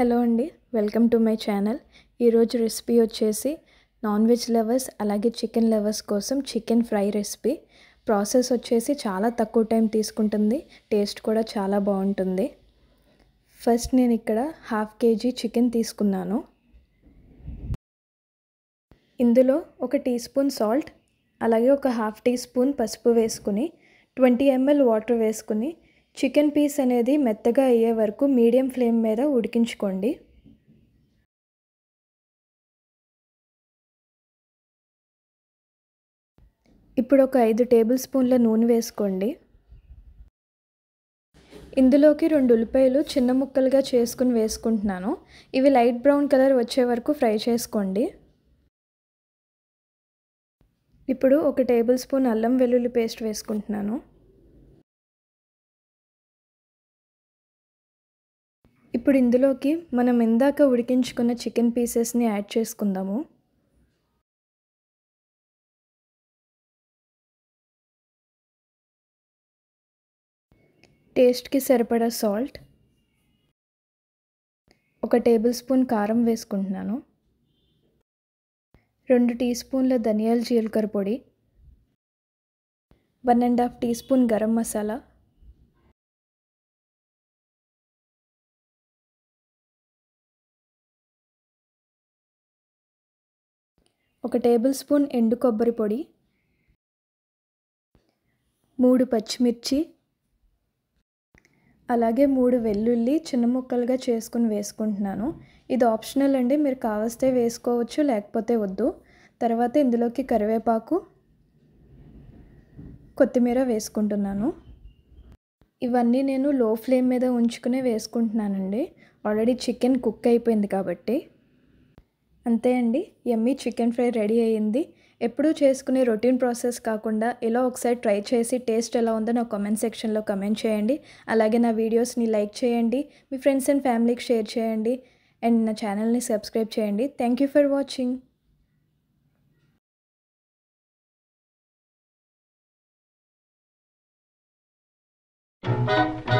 hello అండి welcome to my channel ఈరోజు recipe వచ్చేసి నాన్ వెజ్ లవర్స్ అలాగే చికెన్ లవర్స్ కోసం చికెన్ ఫ్రై రెసిపీ ప్రాసెస్ వచ్చేసి చాలా తక్కువ టైం తీసుకుంటుంది టేస్ట్ కూడా చాలా బాగుంటుంది ఫస్ట్ నేను ఇక్కడ హాఫ్ కేజీ చికెన్ తీసుకున్నాను ఇందులో ఒక టీ స్పూన్ సాల్ట్ అలాగే ఒక హాఫ్ టీ స్పూన్ పసుపు వేసుకుని ట్వంటీ ఎంఎల్ వాటర్ వేసుకుని చికెన్ పీస్ అనేది మెత్తగా అయ్యే వరకు మీడియం ఫ్లేమ్ మీద ఉడికించుకోండి ఇప్పుడు ఒక ఐదు టేబుల్ స్పూన్ల నూనె వేసుకోండి ఇందులోకి రెండు ఉల్లిపాయలు చిన్న ముక్కలుగా చేసుకుని వేసుకుంటున్నాను ఇవి లైట్ బ్రౌన్ కలర్ వచ్చే వరకు ఫ్రై చేసుకోండి ఇప్పుడు ఒక టేబుల్ స్పూన్ అల్లం వెల్లుల్లి పేస్ట్ వేసుకుంటున్నాను ఇప్పుడు ఇందులోకి మనం ఇందాక ఉడికించుకున్న చికెన్ పీసెస్ని యాడ్ చేసుకుందాము టేస్ట్కి సరిపడా సాల్ట్ ఒక టేబుల్ స్పూన్ కారం వేసుకుంటున్నాను రెండు టీ స్పూన్ల ధనియాల జీలకర్ర పొడి one and half teaspoon garam masala ఒక టేబుల్ స్పూన్ ఎండు కొబ్బరి పొడి మూడు పచ్చిమిర్చి అలాగే మూడు వెల్లుల్లి చిన్న ముక్కలుగా చేసుకుని వేసుకుంటున్నాను ఇది ఆప్షనల్ అండి మీరు కావస్తే వేసుకోవచ్చు లేకపోతే వద్దు తర్వాత ఇందులోకి కరివేపాకు కొత్తిమీర వేసుకుంటున్నాను ఇవన్నీ నేను లో ఫ్లేమ్ మీద ఉంచుకునే వేసుకుంటున్నానండి ఆల్రెడీ చికెన్ కుక్ అయిపోయింది కాబట్టి అంతే అండి ఎమ్మీ చికెన్ ఫ్రై రెడీ అయ్యింది ఎప్పుడూ చేసుకునే రొటీన్ ప్రాసెస్ కాకుండా ఇలా ఒకసారి ట్రై చేసి టేస్ట్ ఎలా ఉందో నా కామెంట్ సెక్షన్లో కమెంట్ చేయండి అలాగే నా వీడియోస్ని లైక్ చేయండి మీ ఫ్రెండ్స్ అండ్ ఫ్యామిలీకి షేర్ చేయండి అండ్ నా ఛానల్ని సబ్స్క్రైబ్ చేయండి thank you for watching thank you